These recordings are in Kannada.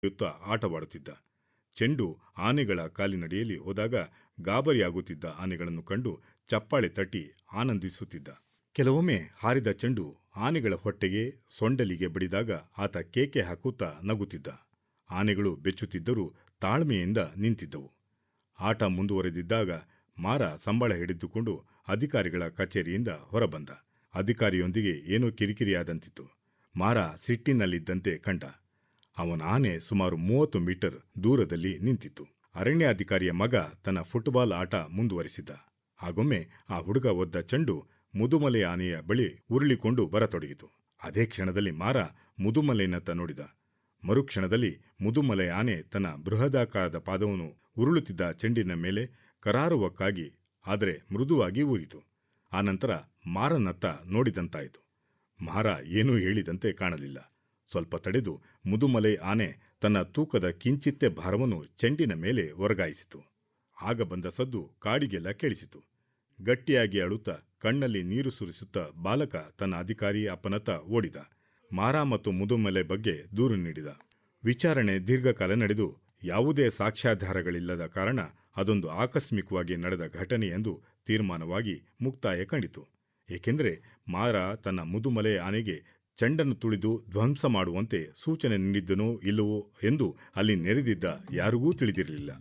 ಯುತ್ತ ಆಟವಾಡುತ್ತಿದ್ದ ಚೆಂಡು ಆನೆಗಳ ಕಾಲಿನಡಿಯಲ್ಲಿ ಹೋದಾಗ ಗಾಬರಿಯಾಗುತ್ತಿದ್ದ ಆನೆಗಳನ್ನು ಕಂಡು ಚಪ್ಪಾಳೆ ತಟ್ಟಿ ಆನಂದಿಸುತ್ತಿದ್ದ ಕೆಲವೊಮ್ಮೆ ಹಾರಿದ ಚೆಂಡು ಆನೆಗಳ ಹೊಟ್ಟೆಗೆ ಸೊಂಡಲಿಗೆ ಬಡಿದಾಗ ಆತ ಕೇಕೆ ಹಾಕುತ್ತಾ ನಗುತ್ತಿದ್ದ ಆನೆಗಳು ಬೆಚ್ಚುತ್ತಿದ್ದರೂ ತಾಳ್ಮೆಯಿಂದ ನಿಂತಿದ್ದವು ಆಟ ಮುಂದುವರೆದಿದ್ದಾಗ ಮಾರ ಸಂಬಳ ಹಿಡಿದುಕೊಂಡು ಅಧಿಕಾರಿಗಳ ಕಚೇರಿಯಿಂದ ಹೊರಬಂದ ಅಧಿಕಾರಿಯೊಂದಿಗೆ ಏನೋ ಕಿರಿಕಿರಿಯಾದಂತಿತ್ತು ಮಾರ ಸಿಟ್ಟಿನಲ್ಲಿದ್ದಂತೆ ಕಂಡ ಅವನ ಆನೆ ಸುಮಾರು ಮೂವತ್ತು ಮೀಟರ್ ದೂರದಲ್ಲಿ ನಿಂತಿತ್ತು ಅರಣ್ಯಾಧಿಕಾರಿಯ ಮಗ ತನ್ನ ಫುಟ್ಬಾಲ್ ಆಟ ಮುಂದುವರಿಸಿದ್ದ ಆಗೊಮ್ಮೆ ಆ ಹುಡುಗ ಒದ್ದ ಚೆಂಡು ಮುದುಮಲೆ ಆನೆಯ ಬಳಿ ಉರುಳಿಕೊಂಡು ಬರತೊಡಗಿತು ಅದೇ ಕ್ಷಣದಲ್ಲಿ ಮಾರ ಮುದುಮಲೆಯನ್ನತ್ತ ನೋಡಿದ ಮರುಕ್ಷಣದಲ್ಲಿ ಮುದುಮಲೆ ಆನೆ ತನ್ನ ಬೃಹದಾಕಾರದ ಪಾದವನ್ನು ಉರುಳುತ್ತಿದ್ದ ಚೆಂಡಿನ ಮೇಲೆ ಕರಾರುವಕ್ಕಾಗಿ ಆದರೆ ಮೃದುವಾಗಿ ಊರಿತು ಆನಂತರ ಮಾರನತ್ತ ನೋಡಿದಂತಾಯಿತು ಮಾರ ಏನೂ ಹೇಳಿದಂತೆ ಕಾಣಲಿಲ್ಲ ಸ್ವಲ್ಪ ತಡೆದು ಮುದುಮಲೆ ಆನೆ ತನ್ನ ತೂಕದ ಕಿಂಚಿತ್ತೆ ಭಾರವನ್ನು ಚೆಂಡಿನ ಮೇಲೆ ವರ್ಗಾಯಿಸಿತು ಆಗ ಬಂದ ಸದ್ದು ಕಾಡಿಗೆಲ್ಲ ಕೇಳಿಸಿತು ಗಟ್ಟಿಯಾಗಿ ಅಳುತ್ತಾ ಕಣ್ಣಲ್ಲಿ ನೀರು ಸುರಿಸುತ್ತಾ ಬಾಲಕ ತನ್ನ ಅಧಿಕಾರಿ ಅಪ್ಪನತ್ತ ಓಡಿದ ಮಾರ ಮತ್ತು ಮುದುಮಲೆ ಬಗ್ಗೆ ದೂರು ನೀಡಿದ ವಿಚಾರಣೆ ದೀರ್ಘಕಾಲ ನಡೆದು ಯಾವುದೇ ಸಾಕ್ಷ್ಯಾಧಾರಗಳಿಲ್ಲದ ಕಾರಣ ಅದೊಂದು ಆಕಸ್ಮಿಕವಾಗಿ ನಡೆದ ಘಟನೆ ಎಂದು ತೀರ್ಮಾನವಾಗಿ ಮುಕ್ತಾಯ ಕಂಡಿತು ಏಕೆಂದರೆ ಮಾರ ತನ್ನ ಮುದುಮಲೆ ಆನೆಗೆ ಚೆಂಡನ್ನು ತುಳಿದು ಧ್ವಂಸ ಮಾಡುವಂತೆ ಸೂಚನೆ ನೀಡಿದ್ದನೋ ಇಲ್ಲವೋ ಎಂದು ಅಲ್ಲಿ ನೆರೆದಿದ್ದ ಯಾರಿಗೂ ತಿಳಿದಿರಲಿಲ್ಲ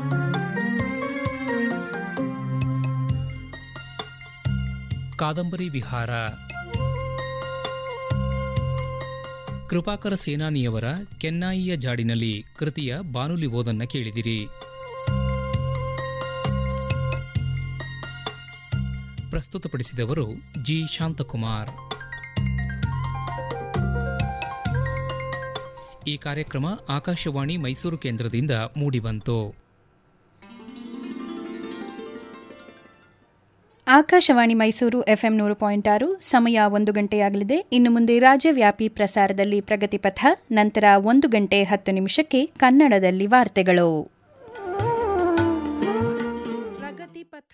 ಕಾದಂಬರಿ ವಿಹಾರ ಕೃಪಾಕರ ಸೇನಾನಿಯವರ ಕೆನ್ನಾಯಿಯ ಜಾಡಿನಲ್ಲಿ ಕೃತಿಯ ಬಾನುಲಿ ಓದನ್ನ ಕೇಳಿದಿರಿ ಪ್ರಸ್ತುತಪಡಿಸಿದವರು ಜಿ ಶಾಂತಕುಮಾರ್ ಈ ಕಾರ್ಯಕ್ರಮ ಆಕಾಶವಾಣಿ ಮೈಸೂರು ಕೇಂದ್ರದಿಂದ ಮೂಡಿಬಂತು ಆಕಾಶವಾಣಿ ಮೈಸೂರು ಎಫ್ಎಂ ನೂರು ಪಾಯಿಂಟ್ ಆರು ಸಮಯ ಒಂದು ಗಂಟೆಯಾಗಲಿದೆ ಇನ್ನು ಮುಂದೆ ರಾಜ್ಯವ್ಯಾಪಿ ಪ್ರಸಾರದಲ್ಲಿ ಪ್ರಗತಿಪಥ ನಂತರ ಒಂದು ಗಂಟೆ ಹತ್ತು ನಿಮಿಷಕ್ಕೆ ಕನ್ನಡದಲ್ಲಿ ವಾರ್ತೆಗಳು ಪ್ರಗತಿಪಥ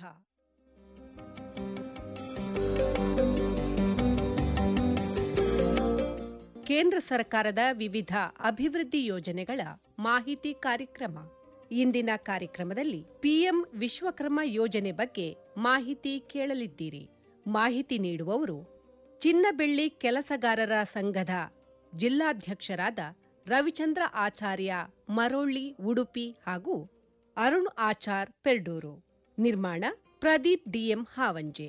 ಕೇಂದ್ರ ಸರ್ಕಾರದ ವಿವಿಧ ಅಭಿವೃದ್ಧಿ ಯೋಜನೆಗಳ ಮಾಹಿತಿ ಕಾರ್ಯಕ್ರಮ ಇಂದಿನ ಕಾರ್ಯಕ್ರಮದಲ್ಲಿ ಪಿಎಂ ವಿಶ್ವಕರ್ಮ ಯೋಜನೆ ಬಗ್ಗೆ ಮಾಹಿತಿ ಕೇಳಲಿದ್ದೀರಿ ಮಾಹಿತಿ ನೀಡುವವರು ಚಿನ್ನಬೆಳ್ಳಿ ಕೆಲಸಗಾರರ ಸಂಘದ ಜಿಲ್ಲಾಧ್ಯಕ್ಷರಾದ ರವಿಚಂದ್ರ ಆಚಾರ್ಯ ಮರೋಳ್ಳಿ ಉಡುಪಿ ಹಾಗೂ ಅರುಣ್ ಆಚಾರ್ ಪೆರ್ಡೂರು ನಿರ್ಮಾಣ ಪ್ರದೀಪ್ ಡಿಎಂ ಹಾವಂಜೆ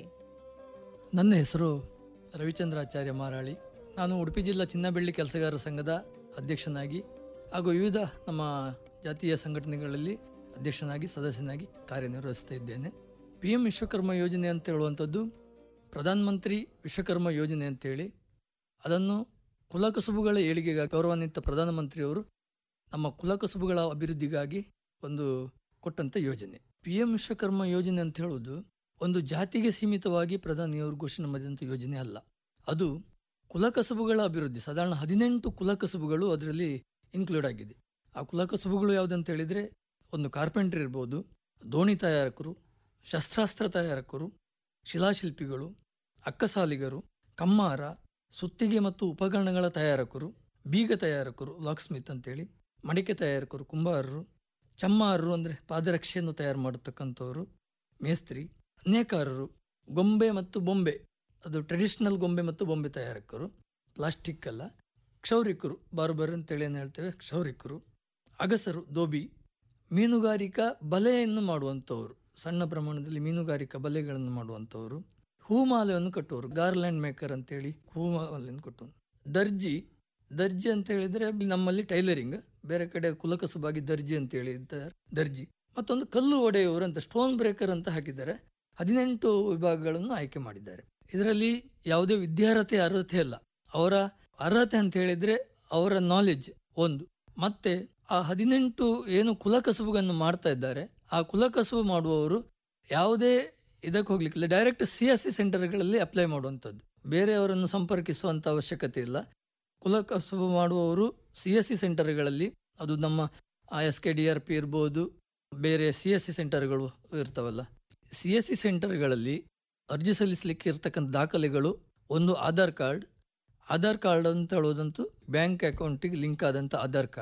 ನನ್ನ ಹೆಸರು ರವಿಚಂದ್ರಾಚಾರ್ಯ ಮಾರಾಳಿ ನಾನು ಉಡುಪಿ ಜಿಲ್ಲಾ ಚಿನ್ನಬೆಳ್ಳಿ ಕೆಲಸಗಾರರ ಸಂಘದ ಅಧ್ಯಕ್ಷನಾಗಿ ಹಾಗೂ ವಿವಿಧ ನಮ್ಮ ಜಾತೀಯ ಸಂಘಟನೆಗಳಲ್ಲಿ ಅಧ್ಯಕ್ಷನಾಗಿ ಸದಸ್ಯನಾಗಿ ಕಾರ್ಯನಿರ್ವಹಿಸ್ತಾ ಇದ್ದೇನೆ ಪಿ ಎಂ ವಿಶ್ವಕರ್ಮ ಯೋಜನೆ ಅಂತ ಹೇಳುವಂಥದ್ದು ಪ್ರಧಾನಮಂತ್ರಿ ವಿಶ್ವಕರ್ಮ ಯೋಜನೆ ಅಂತೇಳಿ ಅದನ್ನು ಕುಲಕಸುಬುಗಳ ಏಳಿಗೆಗಾಗಿ ಗೌರವಾನ್ವಿತ ಪ್ರಧಾನಮಂತ್ರಿಯವರು ನಮ್ಮ ಕುಲಕಸುಬುಗಳ ಅಭಿವೃದ್ಧಿಗಾಗಿ ಒಂದು ಕೊಟ್ಟಂಥ ಯೋಜನೆ ಪಿ ಎಂ ವಿಶ್ವಕರ್ಮ ಯೋಜನೆ ಅಂತ ಹೇಳೋದು ಒಂದು ಜಾತಿಗೆ ಸೀಮಿತವಾಗಿ ಪ್ರಧಾನಿಯವರು ಘೋಷಣೆ ಮಾಡಿದಂಥ ಯೋಜನೆ ಅಲ್ಲ ಅದು ಕುಲಕಸಬುಗಳ ಅಭಿವೃದ್ಧಿ ಸಾಧಾರಣ ಹದಿನೆಂಟು ಕುಲಕಸಬುಗಳು ಅದರಲ್ಲಿ ಇನ್ಕ್ಲೂಡ್ ಆಗಿದೆ ಆ ಕುಲಕಸಬುಗಳು ಯಾವುದಂತ ಹೇಳಿದರೆ ಒಂದು ಕಾರ್ಪೆಂಟರ್ ಇರ್ಬೋದು ದೋಣಿ ತಯಾರಕರು ಶಸ್ತ್ರಾಸ್ತ್ರ ತಯಾರಕರು ಶಿಲಾಶಿಲ್ಪಿಗಳು ಅಕ್ಕಸಾಲಿಗರು ಕಮ್ಮಾರ ಸುತ್ತಿಗೆ ಮತ್ತು ಉಪಕರಣಗಳ ತಯಾರಕರು ಬೀಗ ತಯಾರಕರು ಲಾಕ್ಸ್ಮಿತ್ ಅಂತೇಳಿ ಮಡಿಕೆ ತಯಾರಕರು ಕುಂಬಾರರು ಚಮ್ಮಾರರು ಅಂದರೆ ಪಾದರಕ್ಷೆಯನ್ನು ತಯಾರು ಮಾಡತಕ್ಕಂಥವರು ಮೇಸ್ತ್ರಿ ನೇಕಾರರು ಗೊಂಬೆ ಮತ್ತು ಬೊಂಬೆ ಅದು ಟ್ರೆಡಿಷನಲ್ ಗೊಂಬೆ ಮತ್ತು ಬೊಂಬೆ ತಯಾರಕರು ಪ್ಲಾಸ್ಟಿಕ್ ಅಲ್ಲ ಕ್ಷೌರಿಕರು ಬಾರ್ಬರ್ ಅಂತೇಳಿ ಏನು ಹೇಳ್ತೇವೆ ಕ್ಷೌರಿಕರು ಅಗಸರು ದೋಬಿ ಮೀನುಗಾರಿಕಾ ಬಲೆಯನ್ನು ಮಾಡುವಂಥವರು ಸಣ್ಣ ಪ್ರಮಾಣದಲ್ಲಿ ಮೀನುಗಾರಿಕಾ ಬಲೆಗಳನ್ನು ಮಾಡುವಂಥವರು ಹೂಮಾಲೆಯನ್ನು ಕಟ್ಟುವವರು ಗಾರ್ಲ್ಯಾಂಡ್ ಮೇಕರ್ ಅಂತೇಳಿ ಹೂಮಾಲೆಯನ್ನು ಕಟ್ಟುವರು ದರ್ಜಿ ದರ್ಜಿ ಅಂತ ಹೇಳಿದ್ರೆ ನಮ್ಮಲ್ಲಿ ಟೈಲರಿಂಗ್ ಬೇರೆ ಕಡೆ ಕುಲಕಸುಬಾಗಿ ದರ್ಜಿ ಅಂತ ಹೇಳಿದ್ದಾರೆ ದರ್ಜಿ ಮತ್ತೊಂದು ಕಲ್ಲು ಒಡೆಯುವರು ಅಂತ ಸ್ಟೋನ್ ಬ್ರೇಕರ್ ಅಂತ ಹಾಕಿದ್ದಾರೆ ಹದಿನೆಂಟು ವಿಭಾಗಗಳನ್ನು ಆಯ್ಕೆ ಮಾಡಿದ್ದಾರೆ ಇದರಲ್ಲಿ ಯಾವುದೇ ವಿದ್ಯಾರ್ಹತೆ ಅರ್ಹತೆ ಅಲ್ಲ ಅವರ ಅರ್ಹತೆ ಅಂತ ಹೇಳಿದ್ರೆ ಅವರ ನಾಲೆಜ್ ಒಂದು ಮತ್ತೆ ಆ ಹದಿನೆಂಟು ಏನು ಕುಲಕಸುಬುಗಳನ್ನು ಮಾಡ್ತಾ ಇದ್ದಾರೆ ಆ ಕುಲಕಸುಬು ಮಾಡುವವರು ಯಾವುದೇ ಇದಕ್ಕೆ ಹೋಗ್ಲಿಕ್ಕಿಲ್ಲ ಡೈರೆಕ್ಟ್ ಸಿ ಎಸ್ ಸಿ ಸೆಂಟರ್ಗಳಲ್ಲಿ ಅಪ್ಲೈ ಮಾಡುವಂಥದ್ದು ಬೇರೆಯವರನ್ನು ಸಂಪರ್ಕಿಸುವಂಥ ಅವಶ್ಯಕತೆ ಇಲ್ಲ ಕುಲಕಸುಬು ಮಾಡುವವರು ಸಿ ಎಸ್ ಸಿ ಸೆಂಟರ್ಗಳಲ್ಲಿ ಅದು ನಮ್ಮ S K D R P ಇರ್ಬೋದು ಬೇರೆ ಸಿ ಎಸ್ ಸಿ ಸೆಂಟರ್ಗಳು ಇರ್ತಾವಲ್ಲ ಸಿ ಎಸ್ ಸಿ ಸೆಂಟರ್ಗಳಲ್ಲಿ ಅರ್ಜಿ ಸಲ್ಲಿಸಲಿಕ್ಕೆ ಇರ್ತಕ್ಕಂಥ ದಾಖಲೆಗಳು ಒಂದು ಆಧಾರ್ ಕಾರ್ಡ್ ಆಧಾರ್ ಕಾರ್ಡ್ ಅಂತ ಹೇಳೋದಂತೂ ಬ್ಯಾಂಕ್ ಅಕೌಂಟಿಗೆ ಲಿಂಕ್ ಆದಂಥ ಆಧಾರ್ ಕಾರ್ಡ್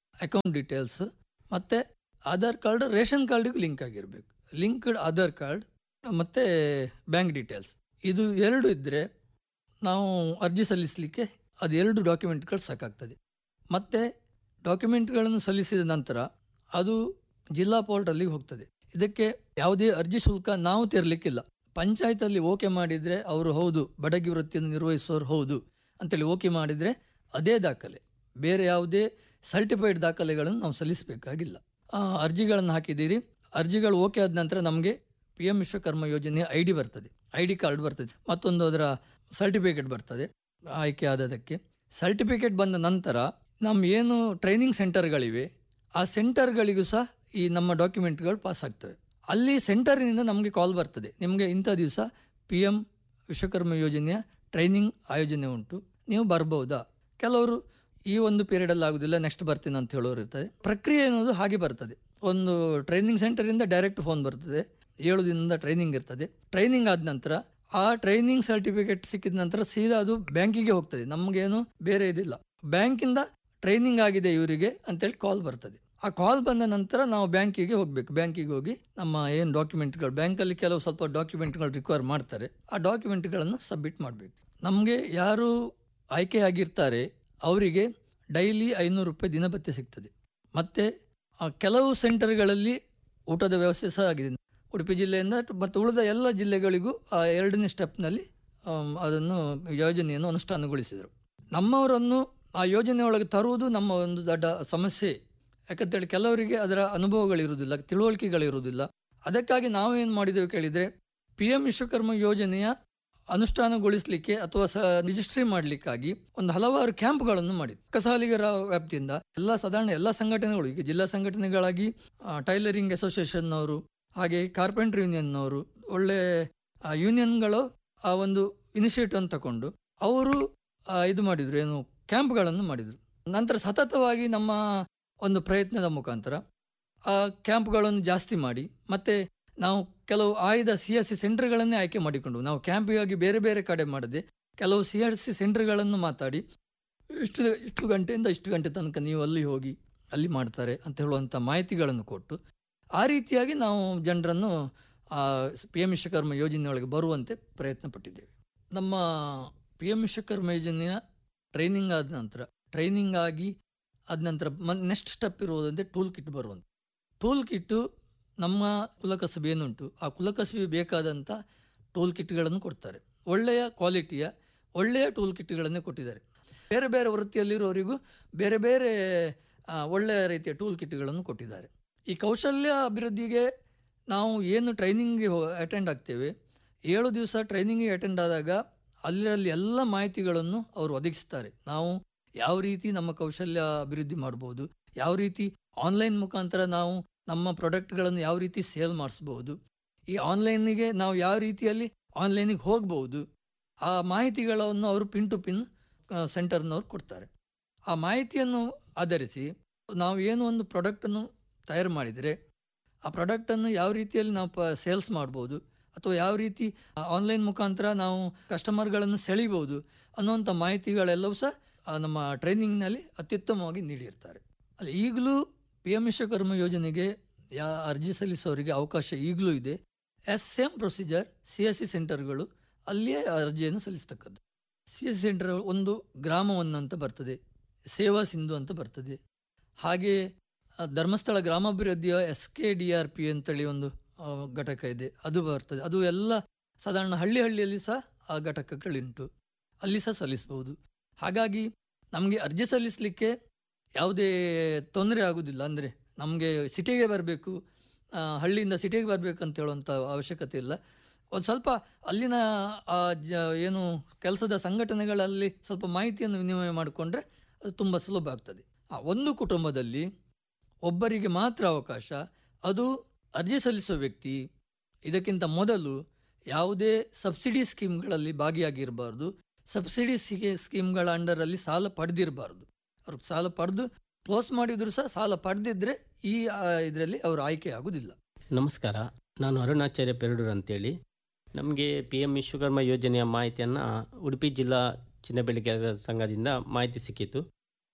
ಅಕೌಂಟ್ ಡೀಟೇಲ್ಸ್ ಮತ್ತು ಆಧಾರ್ ಕಾರ್ಡ್ ರೇಷನ್ ಕಾರ್ಡಿಗೆ ಲಿಂಕ್ ಆಗಿರಬೇಕು ಲಿಂಕ್ಡ್ ಆಧಾರ್ ಕಾರ್ಡ್ ಮತ್ತು ಬ್ಯಾಂಕ್ ಡೀಟೇಲ್ಸ್ ಇದು ಎರಡು ಇದ್ದರೆ ನಾವು ಅರ್ಜಿ ಸಲ್ಲಿಸಲಿಕ್ಕೆ ಅದು ಎರಡು ಡಾಕ್ಯುಮೆಂಟ್ಗಳು ಸಾಕಾಗ್ತದೆ ಮತ್ತು ಡಾಕ್ಯುಮೆಂಟ್ಗಳನ್ನು ಸಲ್ಲಿಸಿದ ನಂತರ ಅದು ಜಿಲ್ಲಾ ಪೋರ್ಟಲ್ಲಿಗೆ ಹೋಗ್ತದೆ ಇದಕ್ಕೆ ಯಾವುದೇ ಅರ್ಜಿ ಶುಲ್ಕ ನಾವು ತೆರಲಿಕ್ಕಿಲ್ಲ ಪಂಚಾಯತಲ್ಲಿ ಓಕೆ ಮಾಡಿದರೆ ಅವರು ಹೌದು ಬಡಗಿ ವೃತ್ತಿಯನ್ನು ನಿರ್ವಹಿಸುವವರು ಹೌದು ಅಂತೇಳಿ ಓಕೆ ಮಾಡಿದರೆ ಅದೇ ದಾಖಲೆ ಬೇರೆ ಯಾವುದೇ ಸರ್ಟಿಫೈಡ್ ದಾಖಲೆಗಳನ್ನು ನಾವು ಸಲ್ಲಿಸಬೇಕಾಗಿಲ್ಲ ಆ, ಅರ್ಜಿಗಳನ್ನು ಹಾಕಿದ್ದೀರಿ ಅರ್ಜಿಗಳು ಓಕೆ ಆದ ನಂತರ ನಮಗೆ ಪಿ ಎಂ ವಿಶ್ವಕರ್ಮ ಯೋಜನೆಯ ಐ ಡಿ ಬರ್ತದೆ ಐ ಡಿ ಕಾರ್ಡ್ ಬರ್ತದೆ ಮತ್ತೊಂದು ಅದರ ಸರ್ಟಿಫಿಕೇಟ್ ಬರ್ತದೆ ಆಯ್ಕೆ ಆದದಕ್ಕೆ ಸರ್ಟಿಫಿಕೇಟ್ ಬಂದ ನಂತರ ನಮ್ಮ ಏನು ಟ್ರೈನಿಂಗ್ ಸೆಂಟರ್ಗಳಿವೆ ಆ ಸೆಂಟರ್ಗಳಿಗೂ ಸಹ ಈ ನಮ್ಮ ಡಾಕ್ಯುಮೆಂಟ್ಗಳು ಪಾಸ್ ಆಗ್ತವೆ ಅಲ್ಲಿ ಸೆಂಟರ್ನಿಂದ ನಮಗೆ ಕಾಲ್ ಬರ್ತದೆ ನಿಮಗೆ ಇಂಥ ದಿವಸ ಪಿ ಎಂ ವಿಶ್ವಕರ್ಮ ಯೋಜನೆಯ ಟ್ರೈನಿಂಗ್ ಆಯೋಜನೆ ಉಂಟು ನೀವು ಬರ್ಬೋದಾ ಕೆಲವರು ಈ ಒಂದು ಪೀರಿಯಡಲ್ಲಿ ಆಗೋದಿಲ್ಲ ನೆಕ್ಸ್ಟ್ ಬರ್ತೀನಿ ಅಂತ ಹೇಳೋರು ಇರ್ತಾರೆ ಪ್ರಕ್ರಿಯೆ ಅನ್ನೋದು ಹಾಗೆ ಬರ್ತದೆ ಒಂದು ಟ್ರೈನಿಂಗ್ ಸೆಂಟರಿಂದ ಡೈರೆಕ್ಟ್ ಫೋನ್ ಬರ್ತದೆ ಏಳು ದಿನದಿಂದ ಟ್ರೈನಿಂಗ್ ಇರ್ತದೆ ಟ್ರೈನಿಂಗ್ ಆದ ನಂತರ ಆ ಟ್ರೈನಿಂಗ್ ಸರ್ಟಿಫಿಕೇಟ್ ಸಿಕ್ಕಿದ ನಂತರ ಸೀದಾ ಅದು ಬ್ಯಾಂಕಿಗೆ ಹೋಗ್ತದೆ ನಮಗೇನು ಬೇರೆ ಇದಿಲ್ಲ ಬ್ಯಾಂಕಿಂದ ಟ್ರೈನಿಂಗ್ ಆಗಿದೆ ಇವರಿಗೆ ಅಂತೇಳಿ ಕಾಲ್ ಬರ್ತದೆ ಆ ಕಾಲ್ ಬಂದ ನಂತರ ನಾವು ಬ್ಯಾಂಕಿಗೆ ಹೋಗಬೇಕು ಬ್ಯಾಂಕಿಗೆ ಹೋಗಿ ನಮ್ಮ ಏನು ಡಾಕ್ಯುಮೆಂಟ್ಗಳು ಬ್ಯಾಂಕಲ್ಲಿ ಕೆಲವು ಸ್ವಲ್ಪ ಡಾಕ್ಯುಮೆಂಟ್ಗಳು ರಿಕ್ವೈರ್ ಮಾಡ್ತಾರೆ ಆ ಡಾಕ್ಯುಮೆಂಟ್ಗಳನ್ನು ಸಬ್ಮಿಟ್ ಮಾಡಬೇಕು ನಮಗೆ ಯಾರು ಆಯ್ಕೆಯಾಗಿರ್ತಾರೆ ಅವರಿಗೆ ಡೈಲಿ ಐನೂರು ರೂಪಾಯಿ ದಿನಭತ್ಯೆ ಸಿಗ್ತದೆ ಮತ್ತು ಕೆಲವು ಸೆಂಟರ್ಗಳಲ್ಲಿ ಊಟದ ವ್ಯವಸ್ಥೆ ಸಹ ಆಗಿದೆ ಉಡುಪಿ ಜಿಲ್ಲೆಯಿಂದ ಮತ್ತು ಉಳಿದ ಎಲ್ಲ ಜಿಲ್ಲೆಗಳಿಗೂ ಆ ಎರಡನೇ ಸ್ಟೆಪ್ನಲ್ಲಿ ಆಮ್, ಅದನ್ನು ಯೋಜನೆಯನ್ನು ಅನುಷ್ಠಾನಗೊಳಿಸಿದರು ನಮ್ಮವರನ್ನು ಆ ಯೋಜನೆಯೊಳಗೆ ತರುವುದು ನಮ್ಮ ಒಂದು ದೊಡ್ಡ ಸಮಸ್ಯೆ ಯಾಕಂತೇಳಿ ಕೆಲವರಿಗೆ ಅದರ ಅನುಭವಗಳಿರುವುದಿಲ್ಲ ತಿಳುವಳಿಕೆಗಳಿರುವುದಿಲ್ಲ ಅದಕ್ಕಾಗಿ ನಾವೇನು ಮಾಡಿದೆವು ಕೇಳಿದರೆ ಪಿ ಎಂ ವಿಶ್ವಕರ್ಮ ಯೋಜನೆಯ ಅನುಷ್ಠಾನಗೊಳಿಸಲಿಕ್ಕೆ ಅಥವಾ ಸ ರಿಜಿಸ್ಟ್ರಿ ಮಾಡಲಿಕ್ಕಾಗಿ ಒಂದು ಹಲವಾರು ಕ್ಯಾಂಪ್ಗಳನ್ನು ಮಾಡಿದ್ವಿ ಕಸಾಲಿಗರ ವ್ಯಾಪ್ತಿಯಿಂದ ಎಲ್ಲ ಸಾಧಾರಣ ಎಲ್ಲ ಸಂಘಟನೆಗಳು ಈಗ ಜಿಲ್ಲಾ ಸಂಘಟನೆಗಳಾಗಿ ಆ, ಟೈಲರಿಂಗ್ ಅಸೋಸಿಯೇಷನ್ನವರು ಹಾಗೆ ಕಾರ್ಪೆಂಟ್ರ್ ಯೂನಿಯನ್ನವರು ಒಳ್ಳೆ ಆ, ಯೂನಿಯನ್ಗಳು ಆ ಒಂದು ಇನಿಷಿಯೇಟಿವ್ ಅನ್ನು ತಗೊಂಡು ಅವರು ಆ, ಇದು ಮಾಡಿದ್ರು ಏನು ಕ್ಯಾಂಪ್ಗಳನ್ನು ಮಾಡಿದರು ನಂತರ ಸತತವಾಗಿ ನಮ್ಮ ಒಂದು ಪ್ರಯತ್ನದ ಮುಖಾಂತರ ಆ ಕ್ಯಾಂಪ್ಗಳನ್ನು ಜಾಸ್ತಿ ಮಾಡಿ ಮತ್ತೆ ನಾವು ಕೆಲವು ಆಯ್ದ ಸಿ ಎಸ್ ಸಿ ಸೆಂಟರ್ಗಳನ್ನೇ ಆಯ್ಕೆ ಮಾಡಿಕೊಂಡು ನಾವು ಕ್ಯಾಂಪಿಗಾಗಿ ಬೇರೆ ಬೇರೆ ಕಡೆ ಮಾಡದೆ ಕೆಲವು ಸಿ ಎಸ್ ಸಿ ಸೆಂಟರ್ಗಳನ್ನು ಮಾತಾಡಿ ಇಷ್ಟು ಇಷ್ಟು ಗಂಟೆಯಿಂದ ಇಷ್ಟು ಗಂಟೆ ತನಕ ನೀವು ಅಲ್ಲಿ ಹೋಗಿ ಅಲ್ಲಿ ಮಾಡ್ತಾರೆ ಅಂತ ಹೇಳುವಂಥ ಮಾಹಿತಿಗಳನ್ನು ಕೊಟ್ಟು ಆ ರೀತಿಯಾಗಿ ನಾವು ಜನರನ್ನು ಪಿ ಎಂ ವಿಶ್ವಕರ್ಮ ಯೋಜನೆಯೊಳಗೆ ಬರುವಂತೆ ಪ್ರಯತ್ನ ಪಟ್ಟಿದ್ದೇವೆ ನಮ್ಮ ಪಿ ಎಂ ವಿಶ್ವಕರ್ಮ ಯೋಜನೆಯ ಟ್ರೈನಿಂಗ್ ಆದ ನಂತರ ಟ್ರೈನಿಂಗ್ ಆಗಿ ಆದ ನಂತರ ನೆಕ್ಸ್ಟ್ ಸ್ಟೆಪ್ ಇರುವುದಂತೆ ಟೂಲ್ ಕಿಟ್ ಬರುವಂಥ ಟೂಲ್ ಕಿಟ್ಟು ನಮ್ಮ ಕುಲಕಸಬೆ ಏನುಂಟು ಆ ಕುಲಕಸಬೆ ಬೇಕಾದಂಥ ಟೂಲ್ ಕಿಟ್ಗಳನ್ನು ಕೊಡ್ತಾರೆ ಒಳ್ಳೆಯ ಕ್ವಾಲಿಟಿಯ ಒಳ್ಳೆಯ ಟೂಲ್ ಕಿಟ್ಗಳನ್ನೇ ಕೊಟ್ಟಿದ್ದಾರೆ ಬೇರೆ ಬೇರೆ ವೃತ್ತಿಯಲ್ಲಿರೋರಿಗೂ ಬೇರೆ ಬೇರೆ ಆ, ಒಳ್ಳೆಯ ರೀತಿಯ ಟೂಲ್ ಕಿಟ್ಗಳನ್ನು ಕೊಟ್ಟಿದ್ದಾರೆ ಈ ಕೌಶಲ್ಯ ಅಭಿವೃದ್ಧಿಗೆ ನಾವು ಏನು ಟ್ರೈನಿಂಗ್ಗೆ ಅಟೆಂಡ್ ಆಗ್ತೇವೆ ಏಳು ದಿವಸ ಟ್ರೈನಿಂಗಿಗೆ ಅಟೆಂಡ್ ಆದಾಗ ಅಲ್ಲಿರಲ್ಲಿ ಎಲ್ಲ ಮಾಹಿತಿಗಳನ್ನು ಅವರು ಒದಗಿಸ್ತಾರೆ ನಾವು ಯಾವ ರೀತಿ ನಮ್ಮ ಕೌಶಲ್ಯ ಅಭಿವೃದ್ಧಿ ಮಾಡ್ಬೋದು ಯಾವ ರೀತಿ ಆನ್ಲೈನ್ ಮುಖಾಂತರ ನಾವು ನಮ್ಮ ಪ್ರಾಡಕ್ಟ್ಗಳನ್ನು ಯಾವ ರೀತಿ ಸೇಲ್ ಮಾಡಿಸ್ಬೋದು ಈ ಆನ್ಲೈನಿಗೆ ನಾವು ಯಾವ ರೀತಿಯಲ್ಲಿ ಆನ್ಲೈನಿಗೆ ಹೋಗ್ಬೋದು ಆ ಮಾಹಿತಿಗಳನ್ನು ಅವರು ಪಿನ್ ಟು ಪಿನ್ ಸೆಂಟರ್ನವ್ರು ಕೊಡ್ತಾರೆ ಆ ಮಾಹಿತಿಯನ್ನು ಆಧರಿಸಿ ನಾವು ಏನು ಒಂದು ಪ್ರಾಡಕ್ಟನ್ನು ತಯಾರು ಮಾಡಿದರೆ ಆ ಪ್ರಾಡಕ್ಟನ್ನು ಯಾವ ರೀತಿಯಲ್ಲಿ ನಾವು ಪ ಸೇಲ್ಸ್ ಮಾಡ್ಬೋದು ಅಥವಾ ಯಾವ ರೀತಿ ಆನ್ಲೈನ್ ಮುಖಾಂತರ ನಾವು ಕಸ್ಟಮರ್ಗಳನ್ನು ಸೆಳೀಬೋದು ಅನ್ನುವಂಥ ಮಾಹಿತಿಗಳೆಲ್ಲವೂ ಸಹ ಆ ನಮ್ಮ ಟ್ರೈನಿಂಗ್ನಲ್ಲಿ ಅತ್ಯುತ್ತಮವಾಗಿ ನೀಡಿರ್ತಾರೆ ಅಲ್ಲಿ ಈಗಲೂ ಪಿ ಎಂ ವಿಶ್ವಕರ್ಮ ಯೋಜನೆಗೆ ಯಾ ಅರ್ಜಿ ಸಲ್ಲಿಸೋರಿಗೆ ಅವಕಾಶ ಈಗಲೂ ಇದೆ yes same procedure C S C ಸೆಂಟರ್ಗಳು ಅಲ್ಲಿಯೇ ಅರ್ಜಿಯನ್ನು ಸಲ್ಲಿಸ್ತಕ್ಕದ್ದು ಸಿ ಎಸ್ ಸಿ ಸೆಂಟರ್ ಒಂದು ಗ್ರಾಮವನ್ನು ಅಂತ ಬರ್ತದೆ ಸೇವಾ ಸಿಂಧು ಅಂತ ಬರ್ತದೆ ಹಾಗೆ ಆ, ಧರ್ಮಸ್ಥಳ ಗ್ರಾಮಾಭಿವೃದ್ಧಿಯ S K D R P ಅಂತೇಳಿ ಒಂದು ಆ, ಘಟಕ ಇದೆ ಅದು ಬರ್ತದೆ ಅದು ಎಲ್ಲ ಸಾಧಾರಣ ಹಳ್ಳಿ ಹಳ್ಳಿಯಲ್ಲಿ ಸಹ ಆ ಘಟಕಗಳುಂಟು ಅಲ್ಲಿ ಸಹ ಸಲ್ಲಿಸ್ಬೋದು ಹಾಗಾಗಿ ನಮಗೆ ಅರ್ಜಿ ಸಲ್ಲಿಸಲಿಕ್ಕೆ ಯಾವುದೇ ತೊಂದರೆ ಆಗುವುದಿಲ್ಲ ಅಂದರೆ ನಮಗೆ ಸಿಟಿಗೆ ಬರಬೇಕು ಹಳ್ಳಿಯಿಂದ ಸಿಟಿಗೆ ಬರಬೇಕು ಅಂತ ಹೇಳುವಂಥ ಅವಶ್ಯಕತೆ ಇಲ್ಲ ಒಂದು ಸ್ವಲ್ಪ ಅಲ್ಲಿನ ಆ ಜ ಏನು ಕೆಲಸದ ಸಂಘಟನೆಗಳಲ್ಲಿ ಸ್ವಲ್ಪ ಮಾಹಿತಿಯನ್ನು ವಿನಿಮಯ ಮಾಡಿಕೊಂಡ್ರೆ ಅದು ತುಂಬ ಸುಲಭ ಆಗ್ತದೆ ಆ ಒಂದು ಕುಟುಂಬದಲ್ಲಿ ಒಬ್ಬರಿಗೆ ಮಾತ್ರ ಅವಕಾಶ ಅದು ಅರ್ಜಿ ಸಲ್ಲಿಸುವ ವ್ಯಕ್ತಿ ಇದಕ್ಕಿಂತ ಮೊದಲು ಯಾವುದೇ ಸಬ್ಸಿಡಿ ಸ್ಕೀಮ್ಗಳಲ್ಲಿ ಭಾಗಿಯಾಗಿರಬಾರ್ದು ಸಬ್ಸಿಡಿ ಸಿಗೆ ಸ್ಕೀಮ್ಗಳ ಅಂಡರಲ್ಲಿ ಸಾಲ ಪಡೆದಿರಬಾರ್ದು ಅವ್ರು ಸಾಲ ಪಡೆದು ಕ್ಲೋಸ್ ಮಾಡಿದ್ರು ಸಹ ಸಾಲ ಪಡೆದಿದ್ರೆ ಈ ಇದರಲ್ಲಿ ಅವರು ಆಯ್ಕೆ ಆಗುವುದಿಲ್ಲ ನಮಸ್ಕಾರ ನಾನು ಅರುಣಾಚಾರ್ಯ ಪೆರಡೂರು ಅಂತೇಳಿ ನಮಗೆ ಪಿ ಎಂ ವಿಶ್ವಕರ್ಮ ಯೋಜನೆಯ ಮಾಹಿತಿಯನ್ನು ಉಡುಪಿ ಜಿಲ್ಲಾ ಚಿನ್ನಬೆಳ್ಳಿ ಕೆಲಸ ಸಂಘದಿಂದ ಮಾಹಿತಿ ಸಿಕ್ಕಿತು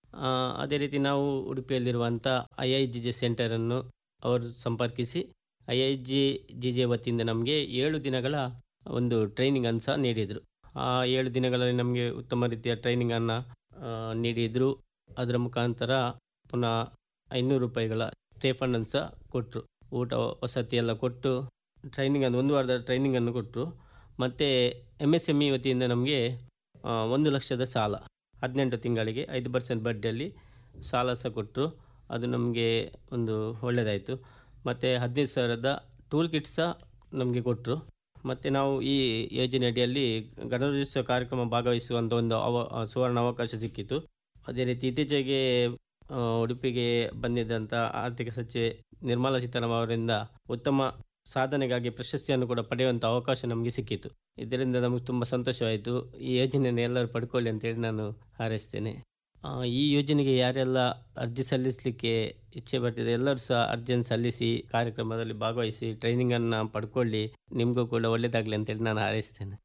ಆ, ಅದೇ ರೀತಿ ನಾವು ಉಡುಪಿಯಲ್ಲಿರುವಂಥ ಐ ಐ ಜಿ ಜೆ ಸೆಂಟರನ್ನು ಅವರು ಸಂಪರ್ಕಿಸಿ I I G G J ವತಿಯಿಂದ ನಮಗೆ ಏಳು ದಿನಗಳ ಒಂದು ಟ್ರೈನಿಂಗನ್ನು ಸಹ ನೀಡಿದರು ಆ ಏಳು ದಿನಗಳಲ್ಲಿ ನಮಗೆ ಉತ್ತಮ ರೀತಿಯ ಟ್ರೈನಿಂಗನ್ನು ನೀಡಿದರು ಅದರ ಮುಖಾಂತರ ಪುನಃ ಐನೂರು ರೂಪಾಯಿಗಳ ಸ್ಟೇಫಂಡನ್ನು ಸಹ ಕೊಟ್ಟರು ಊಟ ವಸತಿ ಎಲ್ಲ ಕೊಟ್ಟು ಟ್ರೈನಿಂಗನ್ನು ಒಂದು ವಾರದ ಟ್ರೈನಿಂಗನ್ನು ಕೊಟ್ಟರು ಮತ್ತು ಎಮ್ ಎಸ್ ಎಮ್ ಇ ವತಿಯಿಂದ ನಮಗೆ ಆ, ಒಂದು ಲಕ್ಷದ ಸಾಲ ಹದಿನೆಂಟು ತಿಂಗಳಿಗೆ ಐದು ಪರ್ಸೆಂಟ್ ಬಡ್ಡಿಯಲ್ಲಿ ಸಾಲ ಸಹ ಕೊಟ್ಟರು ಅದು ನಮಗೆ ಒಂದು ಒಳ್ಳೆಯದಾಯಿತು ಮತ್ತು ಹದಿನೈದು ಸಾವಿರದ ಟೂಲ್ ಕಿಟ್ ಸಹ ನಮಗೆ ಕೊಟ್ಟರು ಮತ್ತು ನಾವು ಈ ಯೋಜನೆ ಅಡಿಯಲ್ಲಿ ಗಣರಾಜ್ಯೋತ್ಸವ ಕಾರ್ಯಕ್ರಮ ಭಾಗವಹಿಸುವಂಥ ಒಂದು ಅವ ಸುವರ್ಣ ಅವಕಾಶ ಸಿಕ್ಕಿತು ಅದೇ ರೀತಿ ಇತ್ತೀಚೆಗೆ ಆ, ಉಡುಪಿಗೆ ಬಂದಿದ್ದಂಥ ಆರ್ಥಿಕ ಸಚಿವೆ ನಿರ್ಮಲಾ ಸೀತಾರಾಮನ್ ಅವರಿಂದ ಉತ್ತಮ ಸಾಧನೆಗಾಗಿ ಪ್ರಶಸ್ತಿಯನ್ನು ಕೂಡ ಪಡೆಯುವಂಥ ಅವಕಾಶ ನಮಗೆ ಸಿಕ್ಕಿತು ಇದರಿಂದ ನಮಗೆ ತುಂಬ ಸಂತೋಷವಾಯಿತು ಈ ಯೋಜನೆಯನ್ನು ಎಲ್ಲರೂ ಪಡ್ಕೊಳ್ಳಿ ಅಂತೇಳಿ ನಾನು ಹಾರೈಸ್ತೇನೆ ಆ, ಈ ಯೋಜನೆಗೆ ಯಾರೆಲ್ಲ ಅರ್ಜಿ ಸಲ್ಲಿಸಲಿಕ್ಕೆ ಇಚ್ಛೆ ಬರ್ತಿದೆ ಎಲ್ಲರೂ ಸಹ ಅರ್ಜಿಯನ್ನು ಸಲ್ಲಿಸಿ ಕಾರ್ಯಕ್ರಮದಲ್ಲಿ ಭಾಗವಹಿಸಿ ಟ್ರೈನಿಂಗನ್ನು ಪಡ್ಕೊಳ್ಳಿ ನಿಮಗೂ ಕೂಡ ಒಳ್ಳೆಯದಾಗಲಿ ಅಂತೇಳಿ ನಾನು ಹಾರೈಸ್ತೇನೆ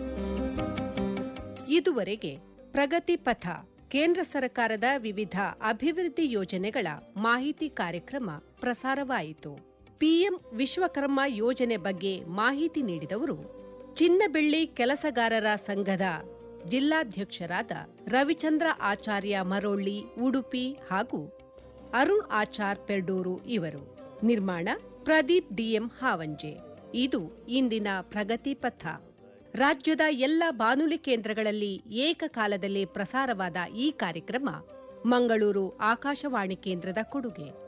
ಇದುವರೆಗೆ ಪ್ರಗತಿ ಪಥ ಕೇಂದ್ರ ಸರ್ಕಾರದ ವಿವಿಧ ಅಭಿವೃದ್ಧಿ ಯೋಜನೆಗಳ ಮಾಹಿತಿ ಕಾರ್ಯಕ್ರಮ ಪ್ರಸಾರವಾಯಿತು ಪಿಎಂ ವಿಶ್ವಕರ್ಮ ಯೋಜನೆ ಬಗ್ಗೆ ಮಾಹಿತಿ ನೀಡಿದವರು ಚಿನ್ನಬೆಳ್ಳಿ ಕೆಲಸಗಾರರ ಸಂಘದ ಜಿಲ್ಲಾಧ್ಯಕ್ಷರಾದ ರವಿಚಂದ್ರ ಆಚಾರ್ಯ ಮರೋಳ್ಳಿ ಉಡುಪಿ ಹಾಗೂ ಅರುಣ್ ಆಚಾರ್ ಪೆರ್ಡೂರು ಇವರು ನಿರ್ಮಾಣ ಪ್ರದೀಪ್ ಡಿಎಂ ಹಾವಂಜೆ ಇದು ಇಂದಿನ ಪ್ರಗತಿ ಪಥ ರಾಜ್ಯದ ಎಲ್ಲ ಬಾನುಲಿ ಕೇಂದ್ರಗಳಲ್ಲಿ ಏಕಕಾಲದಲ್ಲಿ ಪ್ರಸಾರವಾದ ಈ ಕಾರ್ಯಕ್ರಮ ಮಂಗಳೂರು ಆಕಾಶವಾಣಿ ಕೇಂದ್ರದ ಕೊಡುಗೆ